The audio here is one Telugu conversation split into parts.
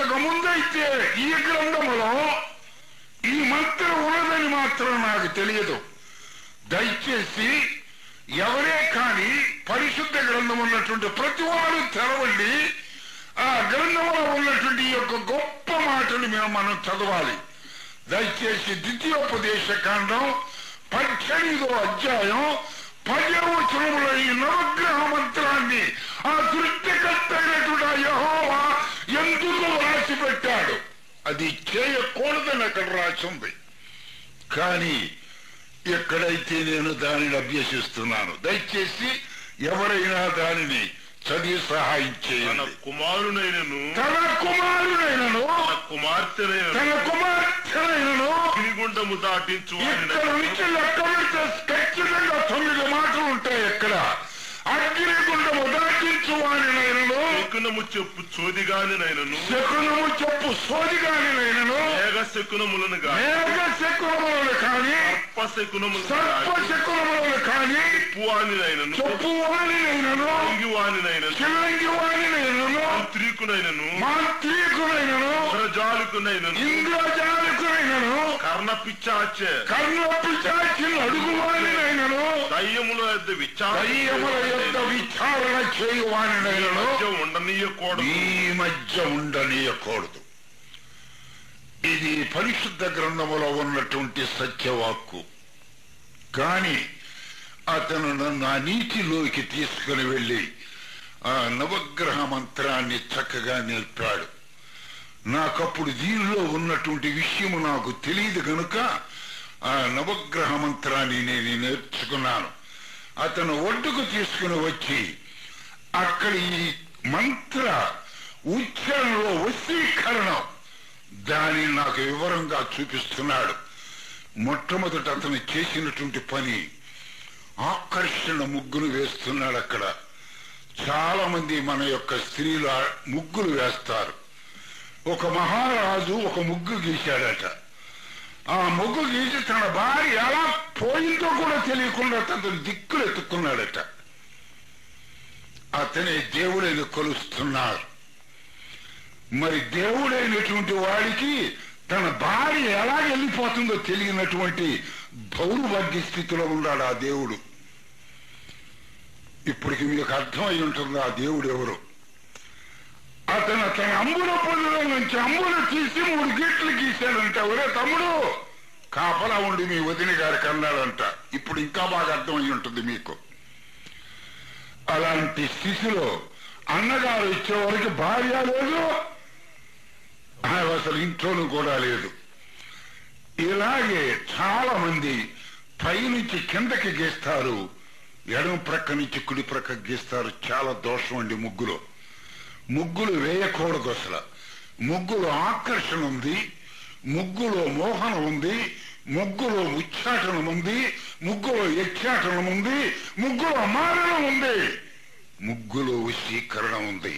అంతకు ముందైతే ఈ గ్రంథములో ఈ మంత్రం ఉన్నదని మాత్రం నాకు తెలియదు దయచేసి ఎవరే కాని పరిశుద్ధ గ్రంథం ఉన్నటువంటి ప్రతి వారు తెరవండి ఆ గ్రంథంలో ఉన్నటువంటి ఈ యొక్క గొప్ప మాటలు మేము మనం చదవాలి దయచేసి ద్వితీయోపదేశ కాండం పద్దెనిమిదో అధ్యాయం పదవ వచనంలో ఈ నవగ్రహ మంత్రాన్ని ఆ సృష్టికర్తైనటువంటి ఆ యెహోవా ఎందుకు రాసి పెట్టాడు అది చేయకూడదని అక్కడ రాసి ఉంది కానీ ఎక్కడైతే నేను దానిని అభ్యసిస్తున్నాను దయచేసి ఎవరైనా దానిని చదివి సహాయం తన చేయండి కుమారునైనను తన కుమారుడైనను తన కుమార్తెనైనను తన కుమార్తెనైనను అగ్నిగుండము దాటించు ఇక్కడ నుంచి లెక్క పెడితే ఖచ్చితంగా తొమ్మిది మాటలు ఉంటాయి ఇక్కడ అగ్నిగుండము దాటించు వారినైనను శకునము చెప్పు చోదిగానినైనను శకునము చెప్పు సోదిగానినైనను మేఘ శకునములను గాని మేఘ శకునములను కానీ సర్ప శకునములను సర్ప గాని శకునములను కానీ వానినైనను చెప్పు వాణినైనను అంగి వానినైనను చిల్లంగి వాణినైనను మంత్రికునైనను మాంత్రికునైనను ఇంద్రజాలికునైనను ఇంద్రజాలకునైనను కర్ణ పిచ్చాచే కర్ణపు చాచిన అడుగు వాణినైనను దయ్యముల యొద్ద దయ్యముల యొక్క విచారణ చేయువానినైనను ఉండనీయకూడదు ఈ మధ్య ఉండనీయకూడదు ఇది పరిశుద్ధ గ్రంథములో ఉన్నటువంటి సత్యవాక్కు కాని అతను నన్ను ఆ నీతిలోకి తీసుకుని వెళ్ళి ఆ నవగ్రహ మంత్రాన్ని చక్కగా నేర్పాడు నాకప్పుడు దీనిలో ఉన్నటువంటి విషయము నాకు తెలియదు గనుక ఆ నవగ్రహ మంత్రాన్ని నేను నేర్చుకున్నాను అతను ఒడ్డుకు తీసుకుని వచ్చి అక్కడ ఈ మంత్ర ఉచ్చారణలో వశీకరణం దాన్ని నాకు వివరంగా చూపిస్తున్నాడు మొట్టమొదట అతను చేసినటువంటి పని ఆకర్షణ ముగ్గులు వేస్తున్నాడు అక్కడ చాలా మంది మన యొక్క స్త్రీలు ఆ ముగ్గులు వేస్తారు ఒక మహారాజు ఒక ముగ్గు గీశాడట ఆ ముగ్గు గీసి తన భార్య ఎలా పోయిందో కూడా తెలియకుండా అతను దిక్కులు ఎత్తుకున్నాడట అతనే దేవుడైన కొలుస్తున్నారు మరి దేవుడైనటువంటి వాడికి తన భార్య ఎలా వెళ్ళిపోతుందో తెలియనటువంటి దౌర్భాగ్య స్థితిలో ఉన్నాడు ఆ దేవుడు ఇప్పటికి మీకు అర్థమై ఉంటుంది ఆ దేవుడు ఎవరు అతను తన అంబుల పొదిలో నుంచి అంబులు తీసి మూడు గీట్లు గీశాడంట ఒరే తమ్ముడు కాపలా ఉండి మీ వదిన గారికి అన్నాడంట ఇప్పుడు ఇంకా బాగా అర్థమై ఉంటుంది మీకు అలాంటి స్థితిలో అన్నగారు ఇచ్చే వరకు భార్య లేదు ఆయన అసలు ఇంట్లోనూ కూడా లేదు ఇలాగే చాలా మంది పైనుంచి కిందకి గీస్తారు ఎడమ ప్రక్క నుంచి కుడి ప్రక్క గీస్తారు చాలా దోషం అండి ముగ్గులో ముగ్గులు వేయకూడదు అసలు ముగ్గులో ఆకర్షణ ఉంది ముగ్గులో మోహనం ఉంది ముగ్గులో ఉచ్చాటనం ఉంది ముగ్గులో యక్షాటనం ఉంది ముగ్గులో మారణం ఉంది ముగ్గులో వశీకరణ ఉంది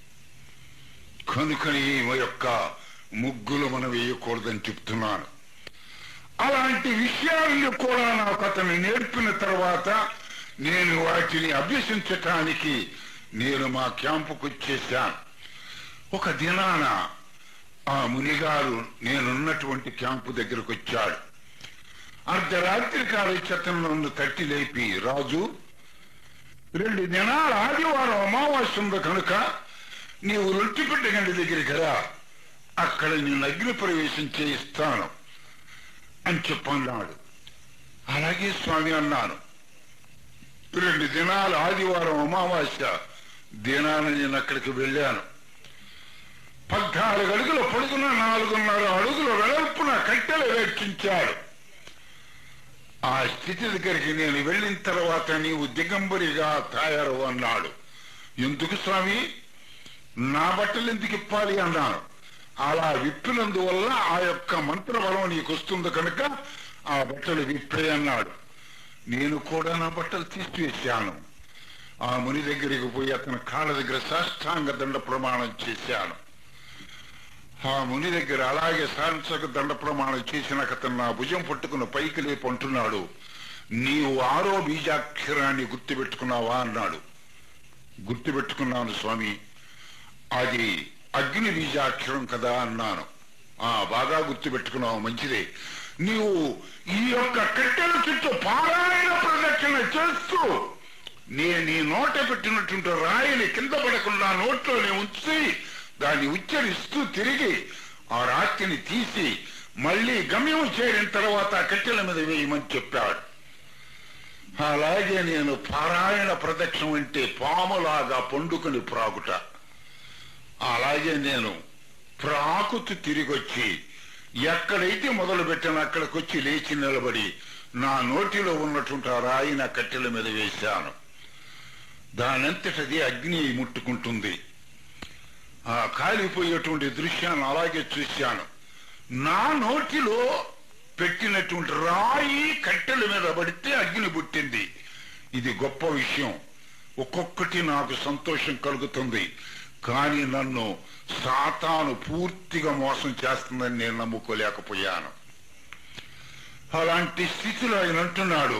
కనుకని ఈమె యొక్క ముగ్గులు మనం వేయకూడదని చెప్తున్నాను అలాంటి విషయాలను కూడా నాకు అతను నేర్పిన తర్వాత నేను వాటిని అభ్యసించటానికి నేను మా క్యాంపుకు వచ్చేసాను ఒక దినాన ఆ మునిగారు నేనున్నటువంటి క్యాంపు దగ్గరకు వచ్చాడు అర్ధరాత్రి కాల చెత్తను నన్ను తట్టి లేపి రాజు రెండు దినాల ఆదివారం అమావాస్య ఉంది కనుక నీవు రొట్టిపెట్ట గండి దగ్గరికి రా అక్కడ నేను అగ్ని ప్రవేశం చేయిస్తాను అని చెప్పన్నాడు అలాగే స్వామి అన్నాను రెండు దినాలు ఆదివారం అమావాస్య దినాన నేను అక్కడికి వెళ్ళాను పద్నాలుగు అడుగుల పొడుగున నాలుగున్నర అడుగుల వెడల్పున కట్టెలు వెచ్చించాడు ఆ స్థితి దగ్గరికి నేను వెళ్ళిన తర్వాత నీవు దిగంబరిగా తయారు అన్నాడు ఎందుకు స్వామి నా బట్టలు ఎందుకు ఇప్పాలి అన్నాను అలా విప్పినందువల్ల ఆ యొక్క మంత్రబలం నీకు వస్తుంది కనుక ఆ బట్టలు విప్పే అన్నాడు నేను కూడా నా బట్టలు తీసివేశాను ఆ ముని దగ్గరికి పోయి అతని కాళ్ళ దగ్గర సాష్టాంగ దండ ప్రమాణం చేశాను ఆ ముని దగ్గర అలాగే సాంసక దండ ప్రమాణం చేసినాక అతను నా భుజం పట్టుకుని పైకి లేపు అంటున్నాడు నీవు ఆరో బీజాక్షరాన్ని గుర్తుపెట్టుకున్నావా అన్నాడు గుర్తుపెట్టుకున్నాను స్వామి అది అగ్ని బీజాక్షరం కదా అన్నాను ఆ బాగా గుర్తుపెట్టుకున్నావు మంచిదే నీవు ఈ యొక్క కట్టెల చుట్టూ పారాయణ ప్రదక్షిణ చేస్తూ నేను నీ నోట పెట్టినటువంటి రాయిని కింద పడకుండా నోట్లోనే ఉంచి దాన్ని ఉచ్చరిస్తూ తిరిగి ఆ రాత్రిని తీసి మళ్ళీ గమ్యం చేరిన తర్వాత ఆ కట్టెల మీద వేయమని చెప్పాడు అలాగే నేను పారాయణ ప్రదక్షిణం అంటే పాములాగా పండుకొని ప్రాగుట అలాగే నేను ప్రాకుతూ తిరిగొచ్చి ఎక్కడైతే మొదలు పెట్టాను అక్కడికి వచ్చి లేచి నిలబడి నా నోటిలో ఉన్నటువంటి ఆ రాయి నా కట్టెల మీద వేశాను దానంతటది అగ్ని ముట్టుకుంటుంది ఆ కాలిపోయేటువంటి దృశ్యాన్ని అలాగే చూశాను నా నోటిలో పెట్టినటువంటి రాయి కట్టెల మీద పడితే అగ్ని పుట్టింది ఇది గొప్ప విషయం ఒక్కొక్కటి నాకు సంతోషం కలుగుతుంది కానీ నన్ను సాతాను పూర్తిగా మోసం చేస్తుందని నేను నమ్ముకోలేకపోయాను అలాంటి స్థితిలో ఆయన అంటున్నాడు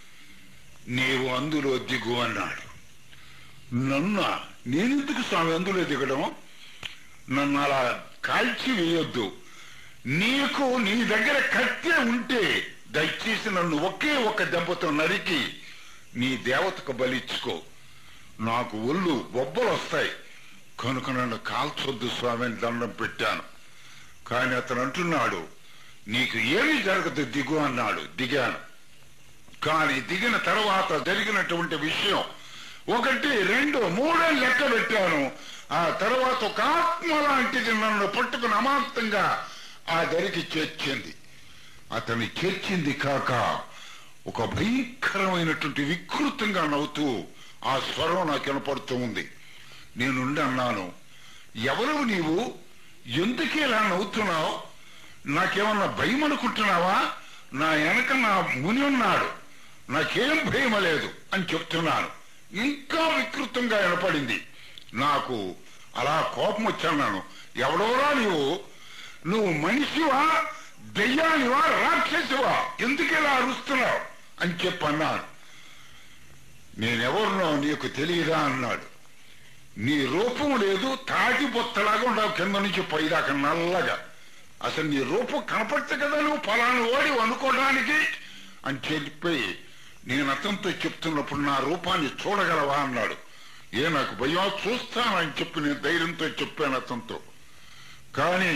నీవు అందులో దిగు అన్నాడు నన్న నేనెందుకు స్వామి అందులో దిగడం నన్ను అలా కాల్చి వేయొద్దు నీకు నీ దగ్గర కత్తి ఉంటే దయచేసి నన్ను ఒకే ఒక్క దెబ్బతో నరికి నీ దేవతకు బలిచ్చుకో నాకు ఒళ్ళు బొబ్బలు వస్తాయి కనుక నన్ను కాల్చొద్దు స్వామి అని దండం పెట్టాను కానీ అతను అంటున్నాడు నీకు ఏమీ జరగదు దిగు అన్నాడు దిగాను కానీ దిగిన తర్వాత జరిగినటువంటి విషయం ఒకటి రెండు మూడే లెక్క పెట్టాను ఆ తర్వాత ఒక ఆత్మ లాంటిది నన్ను పట్టుకుని అమాంతంగా ఆ దరికి చేర్చింది అతన్ని చేర్చింది కాక ఒక భయంకరమైనటువంటి వికృతంగా నవ్వుతూ ఆ స్వరం నాకు వినపడుతూ ఉంది నేనుండి అన్నాను ఎవరు నీవు ఎందుకు ఇలా నవ్వుతున్నావు నాకేమన్నా భయం అనుకుంటున్నావా నా వెనక నా ముని ఉన్నాడు నాకేం భయం లేదు అని చెప్తున్నాను ఇంకా వికృతంగా వినపడింది నాకు అలా కోపం వచ్చాను ఎవడోరా నీవు నువ్వు మనిషివా దెయ్యానివా రాక్షసివా ఎందుకు ఇలా అరుస్తున్నావు అని చెప్పన్నాను నేనెవరినో నీకు తెలియదా అన్నాడు నీ రూపం లేదు తాటి బొత్తలాగా ఉండవు కింద నుంచి పైదాకా నల్లగా అసలు నీ రూపం కనపడితే కదా నువ్వు ఫలాను ఓడి అనుకోవడానికి అని చెప్పి నేను అతనితో చెప్తున్నప్పుడు నా రూపాన్ని చూడగలవా అన్నాడు ఏ నాకు భయం చూస్తానని చెప్పి నేను ధైర్యంతో చెప్పాను అతనితో కానీ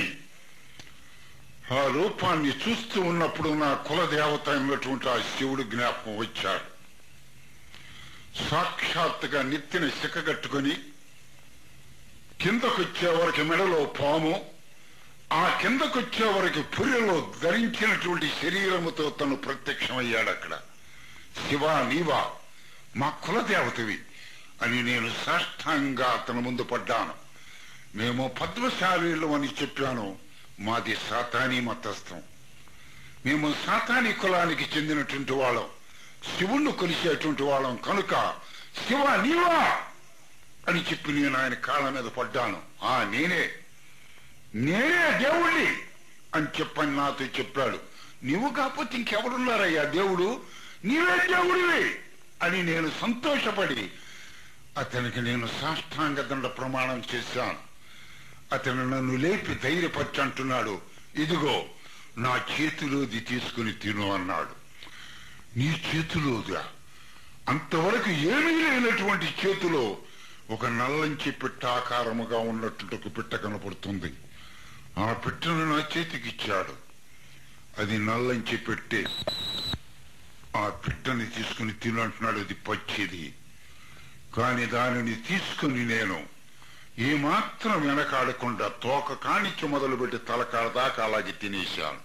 ఆ రూపాన్ని చూస్తూ ఉన్నప్పుడు నా కులదేవత అయినటువంటి ఆ శివుడు జ్ఞాపకం వచ్చాడు సాక్షాత్తుగా నెత్తిన కట్టుకొని కిందకొచ్చే వరకు మెడలో పాము ఆ కిందకొచ్చే వరకు పురిలో ధరించినటువంటి శరీరముతో తను ప్రత్యక్షమయ్యాడు అక్కడ శివా నీవా మా కులదేవతవి అని నేను సాష్టాంగా అతని ముందు పడ్డాను మేము పద్మశాలీలు అని చెప్పాను మాది సాతానీ మతస్థం మేము సాతానీ కులానికి చెందినటువంటి వాళ్ళం శివుణ్ణి కొలిసేటువంటి వాళ్ళం కనుక శివ నీవా అని చెప్పి నేను ఆయన కాళ్ళ మీద పడ్డాను ఆ నేనే నేనే దేవుణ్ణి అని చెప్పని నాతో చెప్పాడు నువ్వు కాకపోతే ఇంకెవరున్నారయ్యా దేవుడు నీవే దేవుడివి అని నేను సంతోషపడి అతనికి నేను సాష్టాంగ దండ ప్రమాణం చేశాను అతను నన్ను లేపి ధైర్యపరచంటున్నాడు ఇదిగో నా చేతిలోది తీసుకుని తిను అన్నాడు నీ చేతిలోదా అంతవరకు ఏమీ లేనటువంటి చేతిలో ఒక నల్లంచి పిట్ట ఆకారముగా ఉన్నటువంటి ఒక పిట్ట కనపడుతుంది ఆ పిట్టను నా చేతికి ఇచ్చాడు అది నల్లంచి పెట్టే ఆ పిట్టని తీసుకుని తిను అంటున్నాడు అది పచ్చిది కాని దానిని తీసుకుని నేను ఏమాత్రం వెనకాడకుండా తోక కానిచ్చి మొదలుపెట్టి తలకాడ దాకా అలాగే తినేశాను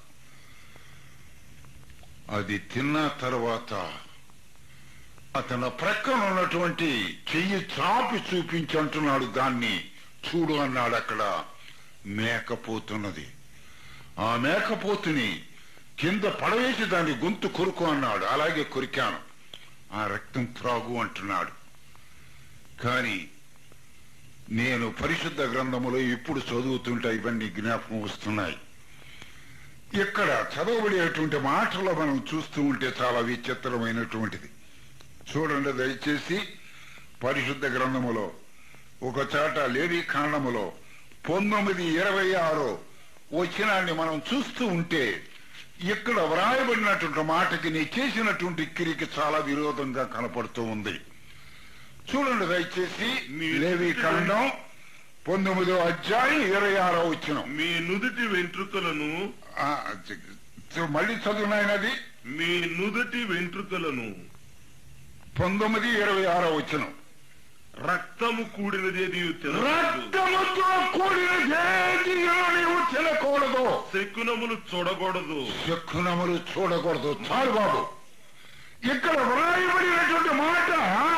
అది తిన్న తర్వాత అతను ప్రక్కన ఉన్నటువంటి చెయ్యి చాపి చూపించి అంటున్నాడు దాన్ని చూడు అన్నాడు అక్కడ మేకపోతున్నది ఆ మేకపోతుని కింద పడవేసి దాన్ని గొంతు కొరుకు అన్నాడు అలాగే కొరికాను ఆ రక్తం త్రాగు అంటున్నాడు కానీ నేను పరిశుద్ధ గ్రంథములో ఇప్పుడు చదువుతుంటే ఇవన్నీ జ్ఞాపకం వస్తున్నాయి ఇక్కడ చదవబడేటువంటి మాటలు మనం చూస్తూ ఉంటే చాలా విచిత్రమైనటువంటిది చూడండి దయచేసి పరిశుద్ధ గ్రంథములో ఒక చాట లేవి కాండములో పంతొమ్మిది ఇరవై ఆరు వచ్చినాన్ని మనం చూస్తూ ఉంటే ఇక్కడ వ్రాయబడినటువంటి మాటకి నీ చేసినటువంటి కిరికి చాలా విరోధంగా కనపడుతూ ఉంది చూడండి దయచేసి మీ- లేవి ఖండం పంతొమ్మిదో అధ్యాయం ఇరవై ఆరో వచ్చిన మీ నుదుటి వెంట్రుకలను మళ్ళీ చదువునాయనది మీ నుదుటి వెంట్రుకలను పంతొమ్మిది ఇరవై ఆరో వచ్చిన రక్తము కూడినదేది తినకూడదు రక్తముతో కూడిన దేదీయును నీవు తినకూడదు శకునములు చూడకూడదు శకునములు చూడకూడదు చాలు బాబు ఇక్కడ వ్రాయబడినటువంటి మాట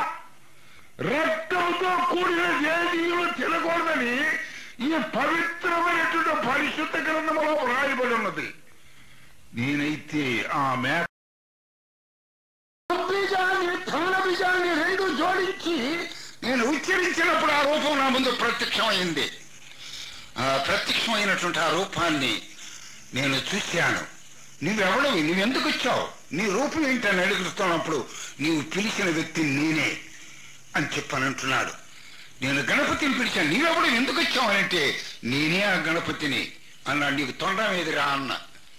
రక్తంతో కూడిన దేదీయులు తినకూడదని ఈ పవిత్రమైనటువంటి పరిశుద్ధ గ్రంథములో వ్రాయబడి ఉన్నది నేనైతే ఆ మేక బీజాన్ని ధన బీజాన్ని రెండు జోడించి నేను ఉచ్చరించినప్పుడు ఆ రూపం నా ముందు ప్రత్యక్షమైంది ఆ ప్రత్యక్షమైనటువంటి ఆ రూపాన్ని నేను చూశాను నువ్వెవడవి నువ్వెందుకు వచ్చావు నీ రూపం ఏంటని అడుగుతున్నప్పుడు నీవు పిలిచిన వ్యక్తి నేనే అని చెప్పనంటున్నాడు నేను గణపతిని పిలిచాను నీవెవడు ఎందుకు వచ్చావు అని అంటే నేనే ఆ గణపతిని అన్నాడు నీకు తొండం ఎదురా అన్న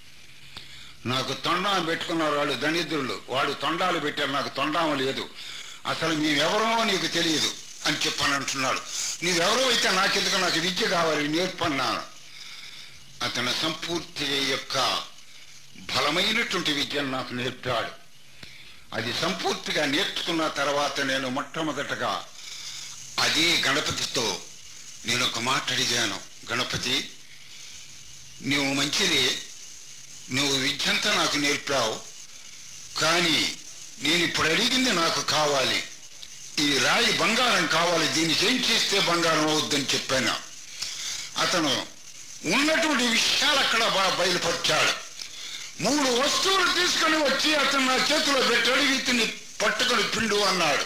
నాకు తొండం పెట్టుకున్నారు వాళ్ళు దళిద్రులు వాడు తొండాలు పెట్టారు నాకు తొండం లేదు అసలు మేమెవరో నీకు తెలియదు అని చెప్పని అంటున్నాడు నీవెవరో అయితే నాకెందుకు నాకు విద్య కావాలి నేర్పన్నాను అతను సంపూర్తి యొక్క బలమైనటువంటి విద్యను నాకు నేర్పాడు అది సంపూర్తిగా నేర్చుకున్న తర్వాత నేను మొట్టమొదటగా అదే గణపతితో నేను ఒక మాట అడిగాను గణపతి నువ్వు మంచిది నువ్వు విద్యంతా నాకు నేర్పావు కానీ నేను ఇప్పుడు అడిగింది నాకు కావాలి ఈ రాయి బంగారం కావాలి దీనికి ఏం చేస్తే బంగారం అవుద్దని చెప్పాను అతను ఉన్నటువంటి విషయాలు అక్కడ బా- బయలుపరిచాడు మూడు వస్తువులు తీసుకొని వచ్చి అతను నా చేతిలో పెట్టాడు వీటిని పట్టుకొని పిండు అన్నాడు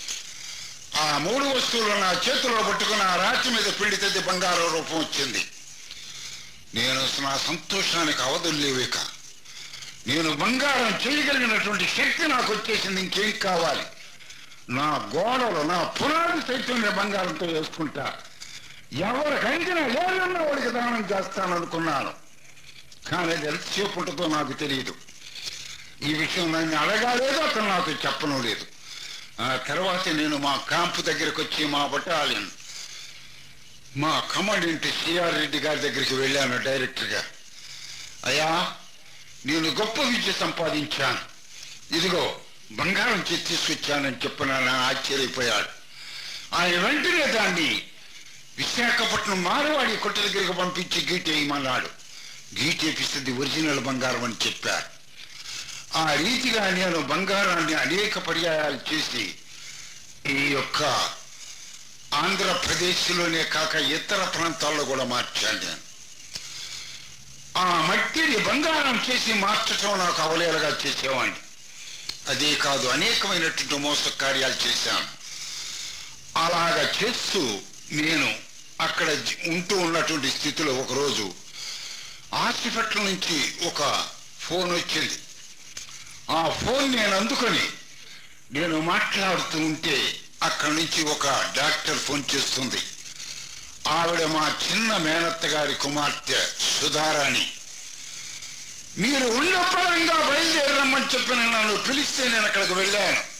ఆ మూడు వస్తువులు నా చేతిలో పట్టుకుని ఆ రాతి మీద పిండితే బంగారం రూపం వచ్చింది నేను నా సంతోషానికి అవధులు లేవు ఇక నేను బంగారం చేయగలిగినటువంటి శక్తి నాకు వచ్చేసింది ఇంకేం కావాలి నా గోడలు నా పునాది సైతం నేను బంగారంతో వేసుకుంటా ఎవరికైనా లేదన్న వాడికి దానం చేస్తాననుకున్నాను కానీ అది ఎంతసేపు ఉంటుందో నాకు తెలియదు ఈ విషయం నన్ను అడగాలేదు అతను నాకు చెప్పను లేదు ఆ తర్వాత నేను మా క్యాంపు దగ్గరికి వచ్చి మా బటాలియన్ మా కమాండెంట్ సిఆర్ రెడ్డి గారి దగ్గరికి వెళ్ళాను డైరెక్టర్గా అయ్యా నేను గొప్ప విద్య సంపాదించాను ఇదిగో బంగారం చేసి తీసుకొచ్చానని చెప్పిన ఆయన ఆశ్చర్యపోయాడు ఆయన వెంటనే దాన్ని విశాఖపట్నం మారవాడి కొట్ట దగ్గరికి పంపించి గీటేయమన్నాడు గీటేపిస్తుంది ఒరిజినల్ బంగారం అని చెప్పారు ఆ రీతిగా నేను బంగారాన్ని అనేక పర్యాయాలు చేసి ఈ యొక్క ఆంధ్రప్రదేశ్లోనే కాక ఇతర ప్రాంతాల్లో కూడా మార్చాను నేను ఆ మట్టిని బంగారం చేసి మార్చటం నాకు అవలేలుగా చేసేవాడిని అదే కాదు అనేకమైనటువంటి మోస కార్యాలు చేశాను అలాగా చేస్తూ నేను అక్కడ జ- ఉంటూ ఉన్నటువంటి స్థితిలో ఒకరోజు హాస్పిటల్ నుంచి ఒక ఫోన్ వచ్చింది ఆ ఫోన్ నేను అందుకొని నేను మాట్లాడుతూ ఉంటే అక్కడి నుంచి ఒక డాక్టర్ ఫోన్ చేస్తుంది ఆవిడ మా చిన్న మేనత్త గారి కుమార్తె సుధారాణి మీరు ఉన్న పరంగా బయలుదేరమ్మని చెప్పిన నన్ను పిలిస్తే నేను అక్కడికి వెళ్ళాను